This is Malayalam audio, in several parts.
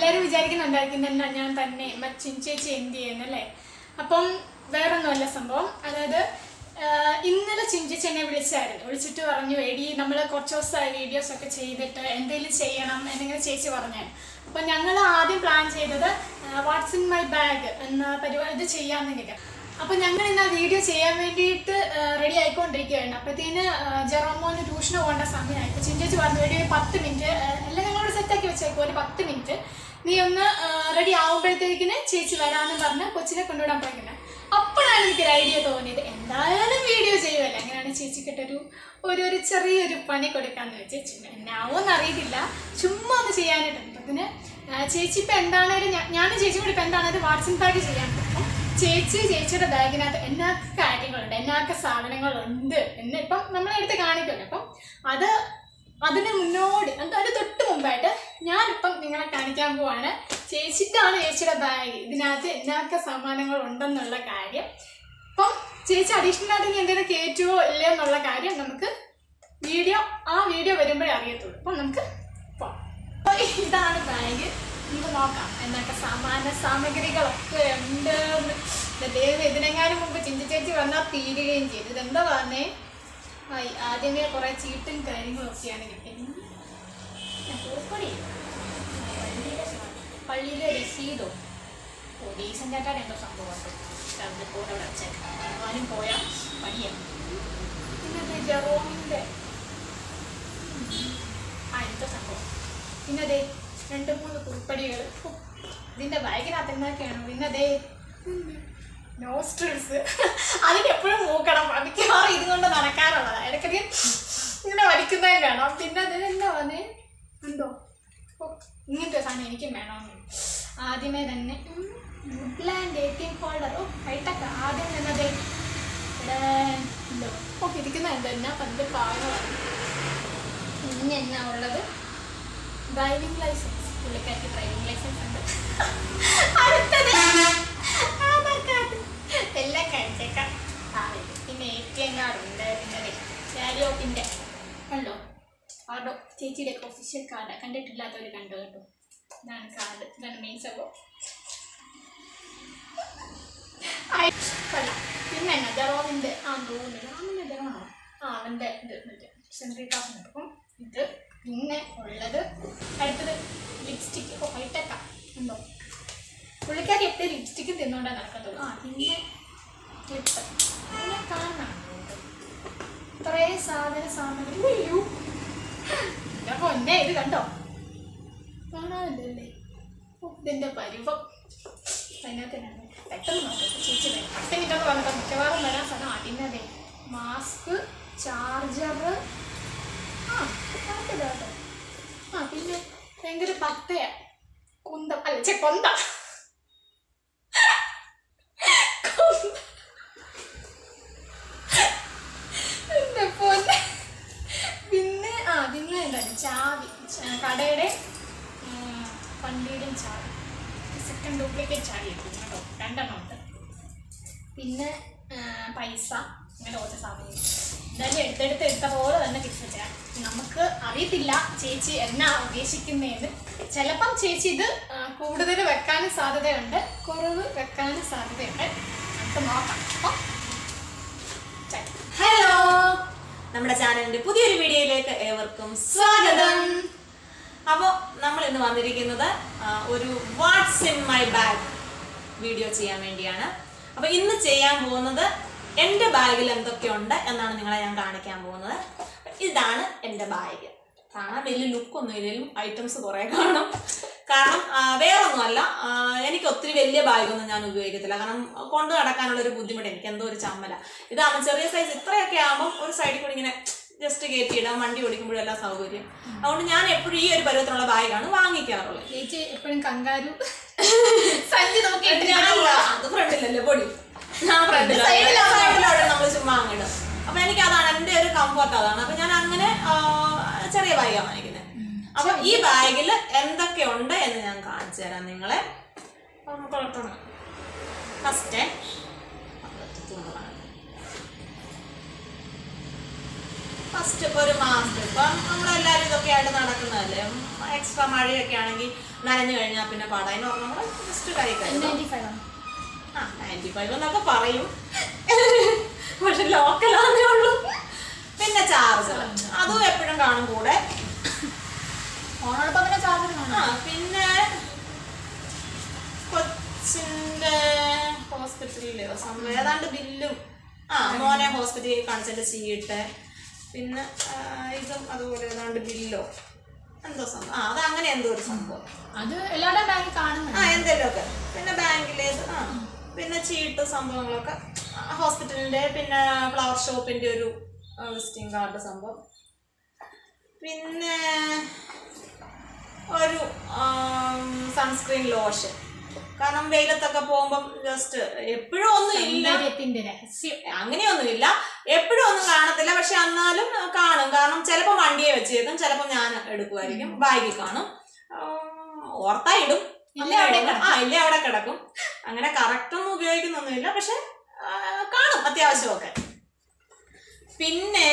എല്ലാവരും വിചാരിക്കുന്നുണ്ടായിരിക്കും എന്നാ ഞാൻ തന്നെ ചിഞ്ചേച്ചി എന്ത് ചെയ്യുന്നല്ലേ അപ്പം വേറൊന്നുമല്ല സംഭവം അതായത് ആഹ് ഇന്നലെ ചിഞ്ചേച്ചി എന്നെ വിളിച്ചായിരുന്നു വിളിച്ചിട്ട് പറഞ്ഞു എടി നമ്മൾ കുറച്ച് ദിവസമായി വീഡിയോസ് ഒക്കെ ചെയ്തിട്ട് എന്തെങ്കിലും ചെയ്യണം എന്നിങ്ങനെ ചേച്ചി പറഞ്ഞു അപ്പം ഞങ്ങൾ ആദ്യം പ്ലാൻ ചെയ്തത് വാട്സ് ഇൻ മൈ ബാഗ് എന്ന പരിപാടി ഇത് ചെയ്യാമെന്നില്ല അപ്പൊ ഞങ്ങൾ ഇന്ന് ആ വീഡിയോ ചെയ്യാൻ വേണ്ടിയിട്ട് റെഡി ആയിക്കൊണ്ടിരിക്കുകയാണ് അപ്പത്തേന് ജെറോമോന് ട്യൂഷന് പോകേണ്ട സമയമായി അപ്പൊ ചിന്തിച്ച് പറഞ്ഞു ഒരു പത്ത് മിനിറ്റ് എല്ലാം ഞങ്ങളോട് സെറ്റാക്കി വെച്ചേക്കും ഒരു പത്ത് മിനിറ്റ് നീ ഒന്ന് റെഡി ആവുമ്പോഴത്തേക്കിന് ചേച്ചി വരാമെന്ന് പറഞ്ഞ് കൊച്ചിനെ കൊണ്ടുവിടാൻ പോയിക്കുന്നത് അപ്പോഴാണ് എനിക്കൊരു ഐഡിയ തോന്നിയത് എന്തായാലും വീഡിയോ ചെയ്യുമല്ലോ അങ്ങനെയാണ് ചേച്ചിക്കിട്ടൊരു ഒരു ഒരു ചെറിയൊരു പണി കൊടുക്കാന്ന് വെച്ച് എന്നാവോന്ന് അറിയത്തില്ല ചുമ്മാ ഒന്ന് ചെയ്യാനായിട്ട് അപ്പത്തിന് ചേച്ചി ഇപ്പം എന്താണേലും ഞാൻ ഞാനും ചേച്ചി കൂടി ഇപ്പം എന്താണേലും വാട്സപ്പ് ബാഗ് ചെയ്യാൻ പോകും ചേച്ചി ചേച്ചിയുടെ ബാഗിനകത്ത് എന്നൊക്കെ കാര്യങ്ങളുണ്ട് എന്നൊക്കെ സാധനങ്ങളുണ്ട് എന്ന് ഇപ്പം നമ്മളെടുത്ത് കാണിക്കുമല്ലോ അപ്പം അത് അതിന് മുന്നോടി അത് അതിന് തൊട്ട് മുമ്പായിട്ട് ഞാനിപ്പം നിങ്ങളെ കാണിക്കാൻ പോവാണ് ചേച്ചിക്കാണ് ചേച്ചിയുടെ ബാഗ് ഇതിനകത്ത് എന്നൊക്കെ സമ്മാനങ്ങൾ ഉണ്ടെന്നുള്ള കാര്യം അപ്പം ചേച്ചി അഡീഷണൽ ആയിട്ട് ഇനി എന്തെങ്കിലും കയറ്റുമോ ഇല്ലയോ എന്നുള്ള കാര്യം നമുക്ക് വീഡിയോ ആ വീഡിയോ വരുമ്പോഴേ അറിയത്തുള്ളൂ അപ്പം നമുക്ക് പോവാം അപ്പൊ ഇതാണ് ബാഗ് നമുക്ക് നോക്കാം എന്നൊക്കെ സമാന സാമഗ്രികളൊക്കെ ഉണ്ട് ദൈവം ഇതിനെങ്ങാനും മുമ്പ് ചിന്തി ചേച്ചി വന്നാൽ തീരുകയും ചെയ്തു ഇതെന്താ പറഞ്ഞേ ആയി ആദ്യമേ കുറെ ചീട്ടും കാര്യങ്ങളും ഒക്കെയാണ് കിട്ടിയത് പൂപ്പടി പള്ളിയിലെ രസീതോ ഓ ഡീസൻ്റ് ആയിട്ടാണ് എന്തോ സംഭവം കൂടെ അവിടെ വെച്ചേക്കാം ഞാനും പോയാൽ പണിയാണ് പിന്നെ ജെറോമിൻ്റെ ആ ഇന്നത്തെ സംഭവം പിന്നെ അതെ രണ്ട് മൂന്ന് കുറിപ്പടികൾ ഇതിന്റെ ബാഗിനകത്ത് എന്തൊക്കെയാണ് പിന്നെ അതെ നോസ്ട്രിൽസ് അതിന് എപ്പോഴും മൂക്കണം മിക്കവാറും ഇതുകൊണ്ട് നടക്കാറുള്ളതാണ് ഇടയ്ക്കൊക്കെ ഇങ്ങനെ വലിക്കുന്നതും കാണാം പിന്നെ അത് എന്താ വന്നേ ഉണ്ടോ ഓ ഇങ്ങനത്തെ സാധനം എനിക്കും വേണമെന്ന് ആദ്യമേ തന്നെ Woodland A T M holder ഓ ഹൈട്ടൊക്കെ ആദ്യം തന്നെ അതെ ഇവിടെ എന്തോ ഓ ഇരിക്കുന്ന എന്തെന്നാ പണ്ട് പാകമാണ് പിന്നെ എന്നാ ഉള്ളത് ഡ്രൈവിംഗ് ലൈസൻസ് പുള്ളിക്കാർക്ക് ഡ്രൈവിംഗ് ലൈസൻസ് ഉണ്ട് അടുത്തത് ആധാർ കാർഡ് എല്ലാം കഴിച്ചേക്കാം ആ ഇത്. പിന്നെ എ ടി എം കാർഡ് ഉണ്ട് പിന്നെ ചാരിയോട്ടിൻ്റെ കണ്ടോ കാർഡോ ചേച്ചിയുടെ ഒഫീഷ്യൽ കാർഡ് കണ്ടിട്ടില്ലാത്തവർ കണ്ടു കേട്ടോ ഇതാണ് കാർഡ് ഇതാണ് മെയിൻ സംഭവം ആയി, കൊള്ളാം പിന്നെ എന്നാ ജെറോമിൻ്റെ ആ തോന്നുന്നു ജെറോമിൻ്റെ ജെറോണോ ആ അവൻ്റെ ഇത് മറ്റേ സെൻട്രി കാഫ് അപ്പം ഇത് പിന്നെ ഉള്ളത് അടുത്തത് ലിപ്സ്റ്റിക്ക് ഓ വൈറ്റക്ക ഉണ്ടോ പുള്ളിക്കാരി എപ്പോഴും ലിപ്സ്റ്റിക്ക് തിന്നോണ്ടാ നടക്കത്തുള്ളൂ ആ പിന്നെ ലിപ്പ് പിന്നെ കാണണം കുറേ സാധന സാമഗ്രി അയ്യോ എൻ്റെ പൊന്നെ ഇത് കണ്ടോ കാണാനില്ലല്ലേ ഓ, ഇതിൻ്റെ പരുവം അതിനകത്തന്നെയാണ് പെട്ടെന്ന് നോക്കാം ചേച്ചി വരും പത്ത് മിനിറ്റ് എന്ന് പറഞ്ഞപ്പോൾ മിക്കവാറും വരാൻ സാധനം അതിനതെ മാസ്ക് ചാർജർ ആ കുഴപ്പമില്ല കേട്ടോ ആ പിന്നെ ഭയങ്കര പത്തയ കുന്തം അല്ല ചെ കൊന്ത കൊന്ത. എൻ്റെ പൊന്നെ. പിന്നെ ആ പിന്നെ എന്താണ് ചാവി ച- കടയുടെ ഉം, വണ്ടിയുടെയും ചാവി സെക്കൻഡ് ഡ്യൂപ്ലിക്കേറ്റ് ചാവി എടുക്കും കേട്ടോ രണ്ടെണ്ണം ഉണ്ട് പിന്നെ ആ, പൈസ അങ്ങനെ കുറച്ച് സാധനം എന്തായാലും എടുത്തെടുത്ത് എടുത്ത പോലെ തന്നെ തിരിച്ചു നമുക്ക് അറിയത്തില്ല ചേച്ചി എന്നാ ഉദ്ദേശിക്കുന്നതെന്ന് ചിലപ്പം ചേച്ചി ഇത് കൂടുതൽ വെക്കാനും സാധ്യതയുണ്ട് കുറവ് വെക്കാനും സാധ്യതയുണ്ട് നമുക്ക് നോക്കാം അപ്പം ചെ- ഹലോ നമ്മുടെ ചാനലിന്റെ പുതിയൊരു വീഡിയോയിലേക്ക് ഏവർക്കും സ്വാഗതം അപ്പോൾ നമ്മൾ ഇന്ന് വന്നിരിക്കുന്നത് ആ, ഒരു what's in my bag video ചെയ്യാൻ വേണ്ടിയാണ് അപ്പോൾ ഇന്ന് ചെയ്യാൻ പോകുന്നത് എൻ്റെ ബാഗിൽ എന്തൊക്കെയുണ്ട് എന്നാണ് നിങ്ങളെ ഞാൻ കാണിക്കാൻ പോകുന്നത് ഇതാണ് എൻ്റെ ബാഗ് കാണാൻ വലിയ ലുക്കൊന്നും ഇല്ലെങ്കിലും ഐറ്റംസ് കുറേ കാണും കാരണം ആ, വേറൊന്നുമല്ല ആ, എനിക്ക് ഒത്തിരി വലിയ ബാഗൊന്നും ഞാൻ ഉപയോഗിക്കത്തില്ല കാരണം കൊണ്ടു നടക്കാനുള്ള ഒരു ബുദ്ധിമുട്ട് എനിക്ക് എന്തോ ഒരു ചമ്മല ഇതാകുമ്പോൾ ചെറിയ സൈസ് ഇത്രയൊക്കെ ആകുമ്പോൾ ഒരു സൈഡിൽ കൂടി ഇങ്ങനെ ജസ്റ്റ് കയറ്റിയിടാം വണ്ടി ഓടിക്കുമ്പോഴും എല്ലാം സൗകര്യം അതുകൊണ്ട് ഞാൻ എപ്പോഴും ഈ ഒരു പരുവത്തിലുള്ള ബാഗാണ് വാങ്ങിക്കാറുള്ളത് ചേച്ചി എപ്പോഴും കങ്കാരു സഞ്ചി നോക്കിയിട്ട് അല്ല, അത് ഫ്രണ്ടിലല്ലേ പൊടി ഞാൻ ഫ്രണ്ടിലാണ് നമ്മൾ ചുമ്മാ അങ്ങിടും അപ്പൊ എനിക്ക് അതാണ് എന്റെ ഒരു കംഫർട്ട് അതാണ് അപ്പൊ ഞാൻ അങ്ങനെ ആ, ചെറിയ ബാഗാണ് വാങ്ങിക്കുന്നത് അപ്പൊ ഈ ബാഗിൽ എന്തൊക്കെ ഉണ്ട് എന്ന് ഞാൻ കാണിച്ചു തരാം നിങ്ങളെ ഫസ്റ്റ് ഫസ്റ്റ് ഒരു മാസം ഇപ്പം നമ്മളെല്ലാവരും ഇതൊക്കെ ആയിട്ട് നടക്കുന്നതല്ലേ എക്സ്ട്രാ മഴയൊക്കെ ആണെങ്കിൽ നനഞ്ഞു കഴിഞ്ഞാൽ പിന്നെ പാടാം അതിന് പറഞ്ഞാൽ നമ്മൾ ജസ്റ്റ് കൈ കഴുകും നയൻറ്റി ഫൈവ് ആണ് ആ നയൻറ്റി ഫൈവ് എന്നൊക്കെ പറയും പക്ഷെ ലോക്കലാന്നേ ഉള്ളൂ പിന്നെ ചാർജർ അതും എപ്പോഴും കാണും കൂടെ ഫോണോടൊപ്പം പിന്നെ ചാർജർ ആ കാണാം പിന്നെ കൊച്ചിന്റെ ഹോസ്പിറ്റലിലെ സംഭവം ഏതാണ്ട് ബില്ലും ആ മോനെ ഹോസ്പിറ്റലിൽ കാണിച്ചതിന്റെ ചീട്ട് പിന്നെ ആ, ഇതും അതുപോലെ ഏതാണ്ട് ബില്ലോ എന്തോ സംഭവം ആ അത് അങ്ങനെ എന്തോ ഒരു സംഭവം അത് എല്ലാവരുടെ ബാങ്കിൽ കാണുന്നുണ്ട് ആ എന്തെങ്കിലുമൊക്കെ പിന്നെ ബാങ്കിലേത് ആ പിന്നെ ചീട്ട് സംഭവങ്ങളൊക്കെ ആ, ഹോസ്പിറ്റലിന്റെ പിന്നെ ഫ്ലവർ ഷോപ്പിന്റെ ഒരു വിസിറ്റിംഗ് കാർഡ് സംഭവം പിന്നെ ഒരു സൺസ്ക്രീൻ ലോഷൻ കാരണം വെയിലത്തൊക്കെ പോകുമ്പം ജസ്റ്റ് എപ്പോഴും ഒന്നും ഇല്ല സൗന്ദര്യത്തിന്റെ രഹസ്യം അങ്ങനെയൊന്നുമില്ല എപ്പോഴും ഒന്നും കാണത്തില്ല പക്ഷെ എന്നാലും ആ, കാണും കാരണം ചിലപ്പോൾ വണ്ടിയെ വെച്ചേക്കും ചിലപ്പോൾ ഞാൻ എടുക്കുമായിരിക്കും ബാഗിൽ കാണും ആം, ഓർത്താ ഇടും ഇല്ല അവിടെ ആ ഇല്ല അവിടെ കിടക്കും അങ്ങനെ കറക്റ്റ് ഒന്നും ഉപയോഗിക്കുന്നൊന്നുമില്ല പക്ഷെ ആ, കാണും അത്യാവശ്യമൊക്കെ പിന്നെ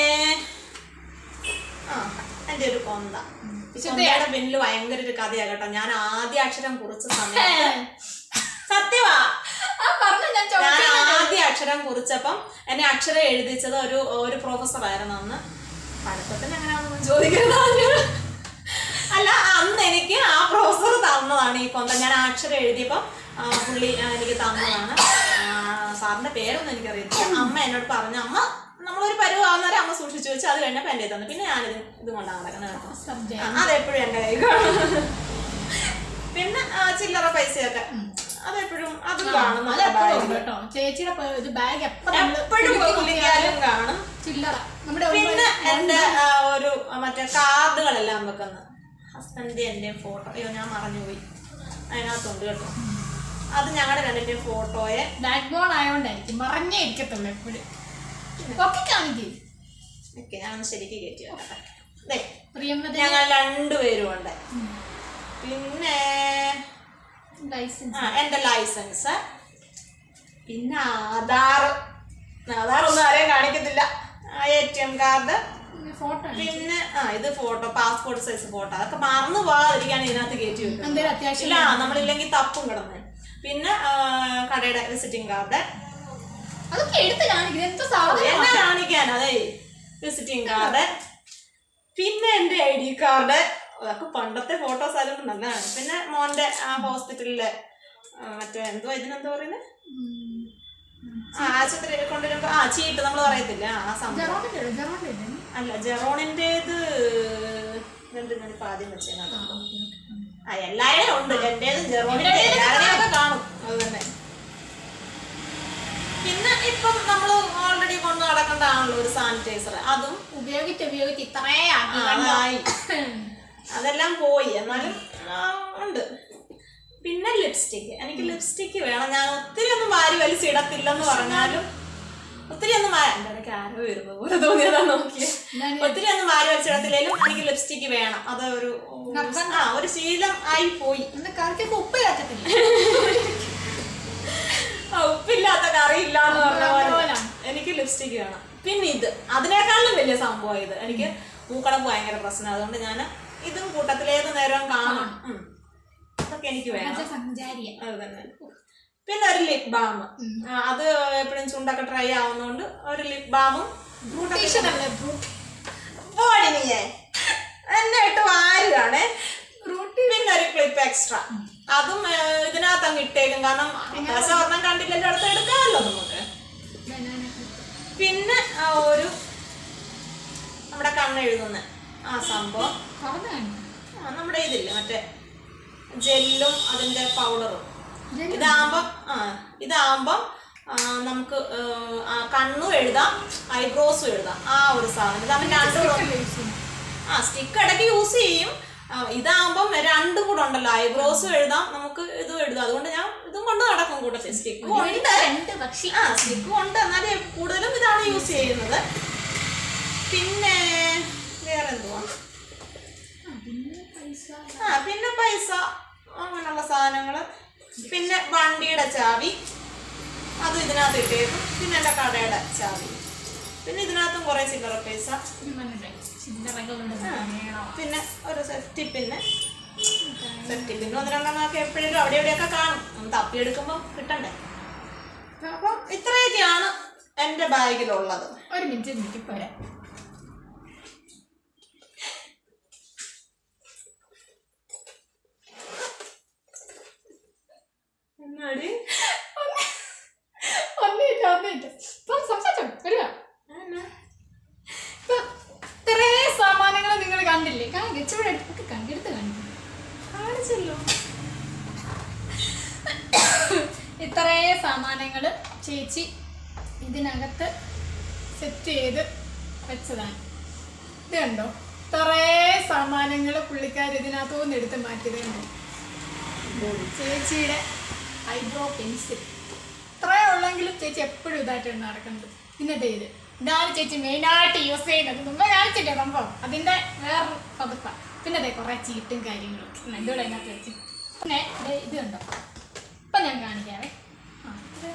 ആ എൻ്റെ ഒരു കൊന്ത ഈ കൊന്തയുടെ പിന്നിൽ ഭയങ്കര ഒരു കഥയാ കേട്ടോ ഞാൻ ആദ്യ അക്ഷരം കുറിച്ച സമയത്ത് സത്യവാ ആ പറഞ്ഞ ഞാൻ ഞാൻ ചോദിച്ചു ആദ്യ അക്ഷരം കുറിച്ചപ്പം എന്നെ അക്ഷരം എഴുതിച്ചത് ഒരു ഒരു പ്രൊഫസർ ആയിരുന്നു അന്ന് പഠിത്തത്തിന് അങ്ങനെയാണെന്ന് ചോദിക്കുന്നത് അല്ല അന്ന് എനിക്ക് ആ പ്രൊഫസർ തന്നതാണ് ഈ കൊന്ത ഞാൻ ആ അക്ഷരം എഴുതിയപ്പം ആ, പുള്ളി ആ, എനിക്ക് തന്നതാണ് ആ, സാറിന്റെ പേരൊന്നും എനിക്കറിയത്തില്ല അമ്മ എന്നോട് പറഞ്ഞു അമ്മ നമ്മളൊരു പരുവാകുന്നവരെ അമ്മ സൂക്ഷിച്ചു വെച്ച് അത് കഴിഞ്ഞപ്പോൾ എൻ്റെ തന്നു പിന്നെ ഞാനിത് ഇത് കൊണ്ടാണ് നടക്കുന്നത് കേട്ടോ സബ്ജക്ട് ആ, അതെപ്പോഴും എൻ്റെ കൈ കാണും പിന്നെ ആ, ചില്ലറ പൈസയൊക്കെ അതെപ്പോഴും അതും കാണും അത് നമ്മുടെ എപ്പോഴും ബാഗിൽ. ഉണ്ട് കേട്ടോ ചേച്ചിയുടെ പ- ഇത് ബാഗ് എപ്പോഴും എപ്പോഴും കുലിക്കാലും കാണും ചില്ലറ നമ്മുടെ പിന്നെ എന്റെ ആ, ഒരു ആ, മറ്റേ കാർഡുകളെല്ലാം വെക്കുന്ന ഹസ്ബൻഡിന്റെ എന്റെയും ഫോട്ടോ അയ്യോ ഞാൻ മറന്നുപോയി അതിനകത്തുണ്ട് കേട്ടോ അത് ഞങ്ങളുടെ രണ്ടിന്റെയും ഫോട്ടോയെ ബാക്ക് ബോൺ ആയോണ്ടായിരിക്കും മറഞ്ഞേ ഇരിക്കത്തുള്ളൂ എപ്പോഴും ഒക്കെ കാണിക്കും ഓക്കെ ഞാൻ ശരിക്ക് കയറ്റി വെക്കട്ടെ ദേ, പ്രിയമ്പതി ഞങ്ങൾ രണ്ടുപേരും ഉണ്ട് പിന്നെ ലൈസൻസ് ആ എന്റെ ലൈസൻസ് പിന്നെ ആധാർ ആധാർ ഒന്നും ആരെയും കാണിക്കത്തില്ല A T M card photo പിന്നെ ആ ഇത് ഫോട്ടോ പാസ്പോർട്ട് സൈസ് ഫോട്ടോ അതൊക്കെ മറന്നു പോകാതിരിക്കാൻ ഇതിനകത്ത് കയറ്റി വെക്കും എന്തെങ്കിലും അത്യാവശ്യം ഇല്ല നമ്മളില്ലെങ്കിൽ തപ്പും കിടന്ന് പിന്നെ ആ, കടയുടെ വിസിറ്റിംഗ് കാർഡ് അതൊക്കെ എടുത്ത് കാണിക്കുന്നത് എന്തോ സാധനം എന്നെ കാണിക്കാൻ അതെ വിസിറ്റിംഗ് കാർഡ് പിന്നെ എന്റെ ഐ ഡി കാർഡ് അതൊക്കെ പണ്ടത്തെ ഫോട്ടോസ് ആയതുകൊണ്ട് നല്ലതാണ് പിന്നെ മോന്റെ ആ ഹോസ്പിറ്റലിലെ ആ, മറ്റേ എന്തോ ഇതിനെന്തോ പറയുന്നത് ആ ആശുപത്രി കൊണ്ടുവരുമ്പോ ആ ചീട്ട് നമ്മൾ പറയത്തില്ല ആ സംഭവം ജെറോണിന്റെ ജെറോണിന്റെ അല്ല ജെറോണിന്റേത് രണ്ട് ഞാനിപ്പോ ആദ്യം വെച്ചേനാ ആ എല്ലാവരുടെയും ഉണ്ട് എന്റേതും ജെറോണിന്റെ എല്ലാവരുടെയും ഒക്കെ കാണും അത് തന്നെ പിന്നെ ഇപ്പം നമ്മൾ ഓൾറെഡി കൊണ്ട് നടക്കേണ്ടതാണല്ലോ ഒരു സാനിറ്റൈസർ അതും ഉപയോഗിച്ച് ഉപയോഗിച്ച് ഇത്രേ ആക്കി ആ, കണ്ടോ? അതായി അതെല്ലാം പോയി എന്നാലും ആ, ഉണ്ട് പിന്നെ ലിപ്സ്റ്റിക് എനിക്ക് ലിപ്സ്റ്റിക് വേണം ഞാൻ ഒത്തിരി ഒന്നും വാരി വലിച്ചിടത്തില്ലെന്ന് പറഞ്ഞാലും ഒത്തിരി ഒന്നും വാ- എൻ്റെ ഇടയ്ക്ക് ആരോ വരുന്നത് പോലെ തോന്നിയതാ നോക്കിയേ ഞാൻ ഒത്തിരി ഒന്നും വാരി വലിച്ചിടത്തില്ലേലും എനിക്ക് ലിപ്സ്റ്റിക് വേണം അത് ഒരു ആ ഒരു ശീലം ആയി പോയി ഇന്ന് കറിക്കൊക്കെ ഉപ്പ് ചേർത്തിട്ടില്ല ആ, ഉപ്പില്ലാത്ത കറി ഇല്ല എന്ന് പറഞ്ഞ പോലെ പോലാണ്. എനിക്ക് ലിപ്സ്റ്റിക് വേണം പിന്നെ ഇത് അതിനേക്കാളും വലിയ സംഭവം ഇത് എനിക്ക് മൂക്കടപ്പ് ഭയങ്കര പ്രശ്നം അതുകൊണ്ട് ഞാൻ ഇതും കൂട്ടത്തിലേത് നേരവും കാണും ഉം. അതൊക്കെ എനിക്ക് വേണം സഞ്ചാരിയ അത് തന്നെ പിന്നെ ഒരു ലിപ് ബാം അത് എപ്പോഴും ചുണ്ടൊക്കെ ഡ്രൈ ആവുന്നതുകൊണ്ട് ഒരു ലിപ് ബാമും ബ്യൂട്ടീഷ്യൻ അല്ലേ ബ്യൂട്ടി ബോഡിനിയെ എന്നെ ഇട്ട് വാരുകയാണേ പിന്നെ ഒരു ക്ലിപ്പ് എക്സ്ട്രാ അതും ഏ, ഇതിനകത്ത് അങ്ങ് ഇട്ടേക്കും കാരണം അത്യാവശ്യം ഒരെണ്ണം കണ്ടില്ലല്ലോ അടുത്ത് എടുക്കാമല്ലോ നമുക്ക് പിന്നെ ആ ഒരു നമ്മുടെ കണ്ണെഴുതുന്ന ആ സംഭവം ആ, നമ്മുടെ ഇതില്ലേ മറ്റേ ജെല്ലും അതിന്റെ പൗഡറും ഇതാകുമ്പം ആ ഇതാകുമ്പം ആ, നമുക്ക് ഏ, ആ, കണ്ണും എഴുതാം ഐബ്രോസും എഴുതാം ആ ഒരു സാധനം ഇതാകുമ്പോൾ രണ്ടും ആ സ്റ്റിക്ക് ഇടയ്ക്ക് യൂസ് ചെയ്യും ആ, ഇതാകുമ്പം രണ്ടും കൂടെ ഉണ്ടല്ലോ ഐബ്രോസും എഴുതാം നമുക്ക് ഇതും എഴുതാം അതുകൊണ്ട് ഞാൻ ഇതും കൊണ്ട് നടക്കും കൂട്ടത്തിൽ സ്റ്റിക്കും ഉണ്ട് രണ്ട് പക്ഷി ആ സ്റ്റിക്കും ഉണ്ട് എന്നാലും കൂടുതലും ഇതാണ് യൂസ് ചെയ്യുന്നത് പിന്നെ വേറെ എന്തുവാ ആ പിന്നെ പൈസ അങ്ങനെയുള്ള സാധനങ്ങൾ പിന്നെ വണ്ടിയുടെ ചാവി അതും ഇതിനകത്ത് ഇട്ടേക്കും പിന്നെ എൻ്റെ കടയുടെ ചാവി പിന്നെ ഇതിനകത്തും കുറെ ചില്ലറ പൈസ ചില്ലറകളുടെ പിന്നെ ഒരു സെഫ്റ്റി പിന്നെ സെഫ്റ്റി പിന്നെ ഒന്ന് രണ്ടെണ്ണമൊക്കെ എപ്പോഴും അവിടെ എവിടെയൊക്കെ കാണും ഒന്ന് തപ്പിയെടുക്കുമ്പോൾ കിട്ടണ്ടേ അപ്പം ഇത്രയൊക്കെയാണ് എൻ്റെ ബാഗിലുള്ളത് ഒരു മിനിറ്റ് എനിക്ക് പോരാ എന്നാടി ഒന്നിട്ട് ഒന്നിട്ട് ഇപ്പം സംസാരിച്ചോ വരിക ഇപ്പൊ ഇത്രേ സാമാനങ്ങൾ നിങ്ങൾ കണ്ടില്ലേ കാണിക്കും ഇച്ചിരി അടുത്തൊക്കെ കണ്ടെടുത്ത് കാണിക്കും കാണിച്ചല്ലോ ഇത്രേ സാമാനങ്ങൾ ചേച്ചി ഇതിനകത്ത് സെറ്റ് ചെയ്ത് വെച്ചതാണ് ഇത് കണ്ടോ ഇത്രേ സാമാനങ്ങൾ പുള്ളിക്കാർ ഇതിനകത്തുനിന്ന് എടുത്ത് മാറ്റിയത് കണ്ടോ ചേച്ചിയുടെ ഐബ്രോ പെൻസിൽ ഇത്രേ ഉള്ളെങ്കിലും ചേച്ചി എപ്പോഴും ഇതായിട്ടാണ് നടക്കുന്നത് എന്നിട്ട് ഇത് ഇതാണ് ചേച്ചി മെയിനായിട്ട് യൂസ് ചെയ്യുന്നത് മുമ്പ് കാണിച്ചില്ലേ സംഭവം അതിൻ്റെ വേറൊരു പതുപ്പ പിന്നെ അതെ കുറേ ചീട്ടും കാര്യങ്ങളും ഒക്കെ എന്തുകൂടെ അതിനകത്ത് വെച്ച് പിന്നെ ദേ ഇത് കണ്ടോ ഇപ്പം ഞാൻ കാണിക്കാവേ ആ,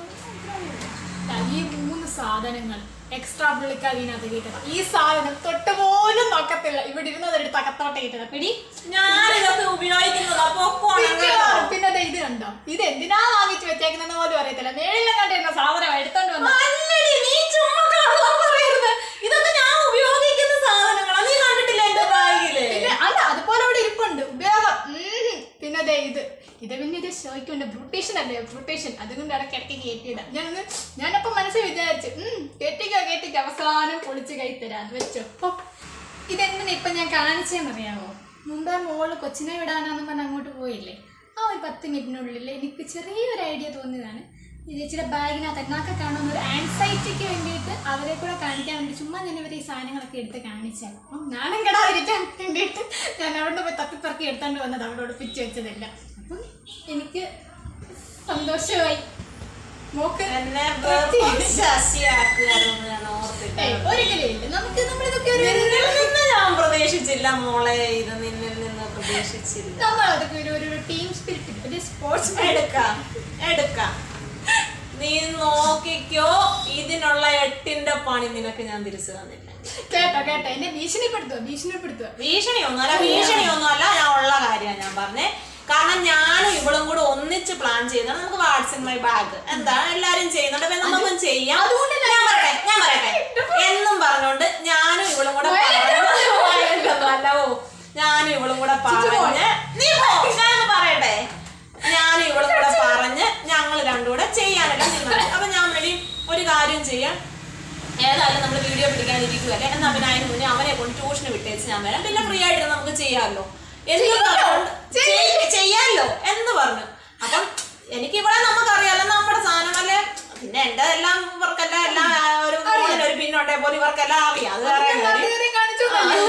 ദാ ഈ മൂന്ന് സാധനങ്ങൾ എക്സ്ട്രാ പുള്ളിക്കാർ ഇതിനകത്ത് കിട്ടണം ഈ സാധനം തൊട്ട് പോലും നോക്കത്തില്ല ഇവിടെ ഇരുന്നത് എടുത്ത് അകത്തോട്ട് കിട്ടണം പിടി ഞാനിതൊക്കെ ഉപയോഗിക്കുന്നത് അപ്പൊ പിന്നെ പിന്നെ ദേ ഇത് കണ്ടോ ഇത് എന്തിനാ വാങ്ങിച്ചു വെച്ചേക്കുന്നെന്ന് പോലും അറിയത്തില്ല മേളിലും കണ്ടിരുന്ന സാധനം എടുത്തോണ്ട് വന്നു അല്ലടി നീ ചുമ്മാ കള്ളം പറയരുത് ഇതൊക്കെ ഞാൻ ഉപയോഗിക്കുന്ന സാധനങ്ങളാ നീ കണ്ടിട്ടില്ല എന്റെ ബാഗില് പിന്നെ അല്ല അതുപോലെ അവിടെ ഇരിപ്പുണ്ട് ഉപയോഗം ഉം. പിന്നെ ദേ ഇത് ഇത് പിന്നെ ഇത് ഷോയ്ക്കുണ്ട് ബ്രൂട്ടേഷൻ അല്ലേ ബ്രൂട്ടേഷൻ അതുകൊണ്ട് ഇടയ്ക്ക് ഇടയ്ക്ക് കയറ്റിയതാ ഞാനൊന്ന് ഞാനപ്പം മനസ്സിൽ വിചാരിച്ചു ഉം കേട്ടിക്കോ കേട്ടിക്കോ അവസാനം പൊളിച്ച് കൈ തരാം വെച്ചോ ഓ ഇതെങ്ങനെ ഇപ്പം ഞാൻ കാണിച്ചതെന്നറിയാമോ മുമ്പേ മോള് കൊച്ചിനെ വിടാനാന്ന് പറഞ്ഞ് അങ്ങോട്ട് പോയില്ലേ ആ ഒരു പത്ത് മിനിറ്റിനുള്ളിൽ എനിക്ക് ചെറിയൊരു ഐഡിയ തോന്നിയതാണ് ഈ ചേച്ചിയുടെ ബാഗിനകത്ത് എന്നൊക്കെ കാണുന്ന ഒരു ആൻസൈറ്റിക്ക് വേണ്ടിയിട്ട് അവരെ കൂടെ കാണിക്കാൻ വേണ്ടി ചുമ്മാ ഞാൻ ഇവരെ ഈ സാധനങ്ങളൊക്കെ എടുത്ത് കാണിച്ചാൽ അപ്പം ഞാനും കെടാതിരിക്കാൻ വേണ്ടിയിട്ട് ഞാൻ അവിടെ പോയി തപ്പിപ്പറക്കി എടുത്തോണ്ട് വന്നത് അവിടെ ഒളിപ്പിച്ച് വെച്ചതല്ല അപ്പം എനിക്ക് സന്തോഷമായി മോക്ക് എന്നെ വെറും ശശിയാക്കുകയാണെന്ന് ഞാൻ ഓർത്തില്ല ഏയ്, ഒരിക്കലും ഇല്ല നമുക്ക് നമ്മളിതൊക്കെ ഒരു നിന്നിൽ നിന്ന് ഞാൻ പ്രതീക്ഷിച്ചില്ല മോളെ ഇത് നിന്നിൽ നിന്ന് പ്രതീക്ഷിച്ചില്ല നമ്മളതൊക്കെ ഒരു ഒരു ടീം സ്പിരിറ്റ് ഒരു സ്പോർട്സ് എടുക്കാം എടുക്കാം നീ നോക്കിക്കോ ഇതിനുള്ള എട്ടിന്റെ പണി നിനക്ക് ഞാൻ തിരിച്ചു തന്നില്ല കേട്ടോ കേട്ടോ എന്നെ ഭീഷണിപ്പെടുത്തുക ഭീഷണിപ്പെടുത്തുക ഭീഷണിയൊന്നും അല്ല ഭീഷണിയൊന്നും അല്ല ഞാൻ ഉള്ള കാര്യമാണ് ഞാൻ പറഞ്ഞേ കാരണം ഞാനും ഇവളും കൂടെ ഒന്നിച്ച് പ്ലാൻ ചെയ്യുന്നത് നമുക്ക് വാട്സ് ഇൻ മൈ ബാഗ് എന്താ എല്ലാരും ചെയ്യുന്നുണ്ട് അപ്പൊ നമുക്കും ചെയ്യാം ഞാൻ പറയട്ടെ ഞാൻ പറയട്ടെ എന്നും പറഞ്ഞോണ്ട് ഞാനും ഇവളും കൂടെ പറഞ്ഞു അല്ല ഓ ഞാനും ഇവളും കൂടെ പറഞ്ഞ് നീ പോ ഞാൻ പറയട്ടെ ഞാനും ഇവളും കൂടെ പറഞ്ഞ് ഞങ്ങൾ രണ്ടും കൂടെ ചെയ്യാനെല്ലാം തീരുമാനിച്ചു അപ്പൊ ഞാൻ വേണ്ടി ഒരു കാര്യം ചെയ്യാം ഏതായാലും നമ്മൾ വീഡിയോ പിടിക്കാനിരിക്കുമല്ലേ എന്നാ പിന്നെ അതിന് മുന്നേ അവനെ കൊണ്ട് ട്യൂഷന് വിട്ടേച്ച് ഞാൻ വരാം പിന്നെ ഫ്രീ ആയിട്ട് നമുക്ക് ചെയ്യാമല്ലോ എന്ന് പറഞ്ഞുകൊണ്ട് ചെയ്- ചെയ്യാലോ എന്ന് പറഞ്ഞു അപ്പം എനിക്ക് ഇവിടെ നമുക്കറിയാലോ നമ്മുടെ സാധനങ്ങള് പിന്നെ എന്റെ എല്ലാം ഇവർക്കെല്ലാം എല്ലാം ആ, ഒരു ഫോണിന് ഒരു പിന്നുണ്ടേ പോലെ ഇവർക്കെല്ലാം അറിയാം അത് വേറെ കാര്യം. കാണിച്ചു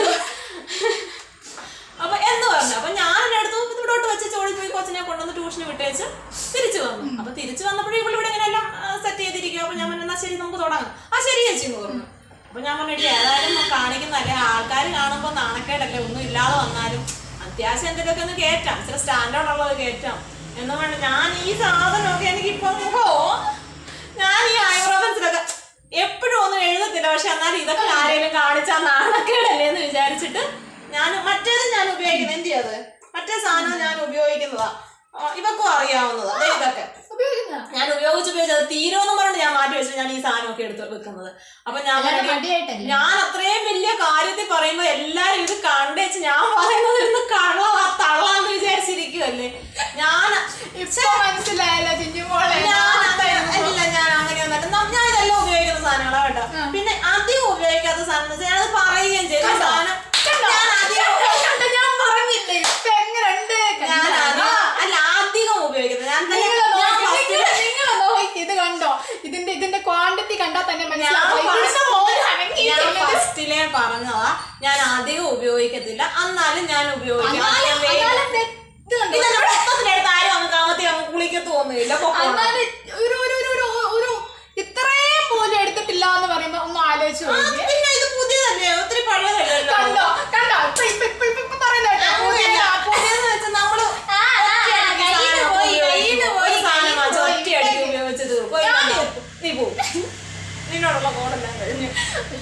അപ്പൊ എന്ന് പറഞ്ഞു അപ്പൊ ഞാൻ എന്റെ അടുത്ത് ഇവിടോട്ട് വെച്ച് ചോടി പോയി കൊച്ചിനെ കൊണ്ടുവന്ന് ട്യൂഷന് വിട്ടേച്ച് തിരിച്ചു വന്നു അപ്പൊ തിരിച്ചു വന്നപ്പോഴും ഇവിടെ ഇവിടെ ഇങ്ങനെ എല്ലാം സെറ്റ് ചെയ്തിരിക്കും അപ്പൊ ഞാൻ പറഞ്ഞു എന്നാ ശരി നമുക്ക് തുടങ്ങാം ആ ശരി ചേച്ചി എന്ന് പറഞ്ഞു അപ്പൊ ഞാൻ പറഞ്ഞു "എടി, ഏതായാലും കാണിക്കുന്നതല്ലേ ആൾക്കാർ കാണുമ്പോൾ നാണക്കേടല്ലേ ഒന്നും ഇല്ലാതെ വന്നാലും അത്യാവശ്യം എന്തെങ്കിലുമൊക്കെ ഒന്ന് കയറ്റാം ഇച്ചിരി സ്റ്റാൻഡേർഡ് ഉള്ളത് കയറ്റാം എന്ന് പറഞ്ഞു ഞാൻ ഈ സാധനമൊക്കെ എനിക്കിപ്പം ഓ ഞാൻ ഈ ഐബ്രോബൻസിലൊക്കെ എപ്പോഴും ഒന്നും എഴുതത്തില്ല പക്ഷെ എന്നാലും ഇതൊക്കെ ആരെങ്കിലും കാണിച്ചാൽ നാണക്കേടല്ലേ എന്ന് വിചാരിച്ചിട്ട് ഞാൻ മറ്റേത് ഞാൻ ഉപയോഗിക്കുന്നത് എന്ത് ചെയ്യത് മറ്റേ സാധനം ഞാൻ ഉപയോഗിക്കുന്നതാ ആ, ഇവക്കും അറിയാവുന്നതാ ദേ ഇതൊക്കെ ഉപയോഗിക്കുന്ന ഞാൻ ഉപയോഗിച്ച് ഉപയോഗിച്ച് അത് തീരുമെന്ന് പറഞ്ഞിട്ട് ഞാൻ മാറ്റി വെച്ചിട്ട് ഞാൻ ഈ സാധനമൊക്കെ എടുത്ത് വെക്കുന്നത് അപ്പൊ ഞാൻ എല്ലാവരും പറഞ്ഞു, മടിയായിട്ടല്ലേ? ഞാൻ അത്രയും വലിയ കാര്യത്തിൽ പറയുമ്പോ എല്ലാരും ഇത് കണ്ടേച്ച് ഞാൻ പറയുന്നത് ഇരുന്ന് കള്ളവാ തള്ളാന്ന് വിചാരിച്ചിരിക്കുവല്ലേ ഞാൻ ഇപ്പൊ മനസ്സിലായല്ലോ ചിഞ്ചുമോളെ ഞാൻ അങ്ങനെ- ഇല്ല ഞാൻ അങ്ങനെയൊന്നല്ല ന- ഞാൻ ഇതെല്ലാം ഉപയോഗിക്കുന്ന സാധനങ്ങളാ കേട്ടോ പിന്നെ അധികം ഉപയോഗിക്കാത്ത സാധനം എന്ന് വെച്ചാൽ ഞാനത് പറയുകയും ചെയ്തു ഈ സാധനം ഞാൻ അധികം കണ്ടോ, ഞാൻ പറഞ്ഞില്ലേ ഇപ്പൊ എങ്ങനുണ്ട് ഞാൻ അധികം അല്ല അധികം ഉപയോഗിക്കുന്നത് ഞാൻ തന്നെ- നിങ്ങള് ഞാൻ നോക്ക്, first നിങ്ങള് നിങ്ങള് നോക്ക്, ഇത് കണ്ടോ ഇതിന്റെ ഇതിന്റെ ക്വാണ്ടിറ്റി കണ്ടാൽ തന്നെ ഞാൻ മനസ്സിലാവും ഇവിടുത്തെ മോന് അനങ്ങിയിട്ടില്ല. ഫസ്റ്റിലെ പറഞ്ഞതാ ഞാൻ അധികം ഉപയോഗിക്കത്തില്ല എന്നാലും ഞാൻ ഉപയോഗിക്കാം എന്നാലും- ഞാൻ വേഗം- എന്നാലും ഇത് കണ്ടോ? ഇതെന്നെ മൊത്തത്തിലെടുത്ത് ആരും അങ്ങ് കാമത്തി അങ്ങ് കുളിക്കത്തൊന്നുമില്ല എന്നാലും ഒരു ഒരു ഒരു ഒരു ഒരു ഇത്രയും പോലും എടുത്തിട്ടില്ല എന്ന് പറയുമ്പോ ഒന്ന് ആലോചിച്ച് നോക്കിയേ പിന്നെ ഇത് പുതിയതല്ലേ ഒത്തിരി പഴയതല്ലല്ലോ കണ്ടോ കണ്ടോ ഇപ്പൊ ഇപ്പൊ ഇപ്പൊ ഇപ്പൊ ഇപ്പൊ പറയുന്നത് കേട്ടോ. അങ്ങനെയല്ല. പുതിയതെന്ന് വെച്ചാൽ നമ്മള് ആ, ആ, ഒറ്റയടിക്ക് കയ്യിന്ന് സാധനം പോയി, ഉപയോഗിക്കും. കയ്യിന്ന് പോയി, ഒരു സാധനം കയ്യിന്ന് വാങ്ങിച്ച് പോയി. ഒറ്റയടിക്ക് ഉപയോഗിച്ച് തീർക്കും. ഒരു ഞാൻ മണി. നീ പോ നിന്നോടുള്ള കോടെല്ലാം കഴിഞ്ഞു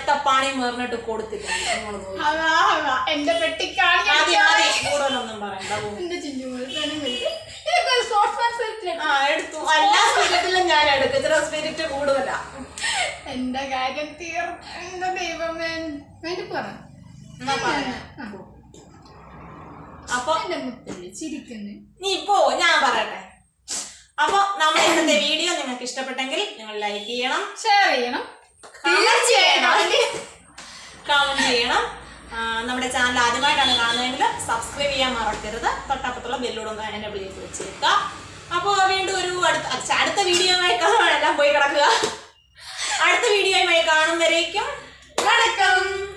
അടുത്ത പണി മേറിനിട്ട് കൊടുത്തില്ല നിങ്ങൾ നോക്ക്. അതാ അതാ എന്റെ പെട്ടിക്കാണ് ഞാൻ ആദ്യം ആദ്യം കൂടുതലൊന്നും പറയണ്ട പോ. എന്റെ ചിഞ്ചു ഇതൊക്കെ സ്പോർട്സ്മാൻ സ്പിരിറ്റ് ആ എടുത്തു എല്ലാ സ്പിരിറ്റിലും ഞാൻ എടുക്കും ഇത്ര സ്പിരിറ്റ് കൂടുതലാ എന്റെ കാര്യം തീർ എന്റെ ദൈവമേ വേണ്ടി പറ എന്നാ പറയാം ആ. അപ്പൊ എന്റെ മുത്തല്ലേ ചിരിക്കുന്നു നീ പോ ഞാൻ പറയട്ടെ അപ്പൊ നമ്മുടെ ഇന്നത്തെ വീഡിയോ നിങ്ങൾക്ക് ഇഷ്ടപ്പെട്ടെങ്കിൽ നിങ്ങൾ ലൈക്ക് ചെയ്യണം ഷെയർ ചെയ്യണം തീർച്ചയായും കമന്റ് ചെയ്യണം ആ, നമ്മുടെ ചാനൽ ആദ്യമായിട്ടാണ് കാണുന്നതെങ്കിൽ സബ്സ്ക്രൈബ് ചെയ്യാൻ മറക്കരുത് തൊട്ടപ്പുറത്തുള്ള ബെല്ലൂടൊന്ന് എന്നെ വിളിച്ച് വെച്ചേക്കുക അപ്പോൾ വീണ്ടും ഒരു അടുത്ത അച്ഛ, അടുത്ത വീഡിയോയുമായി കാണാൻ എല്ലാം പോയി കിടക്കുക അടുത്ത വീഡിയോയുമായി കാണും വരേക്കും വണക്കം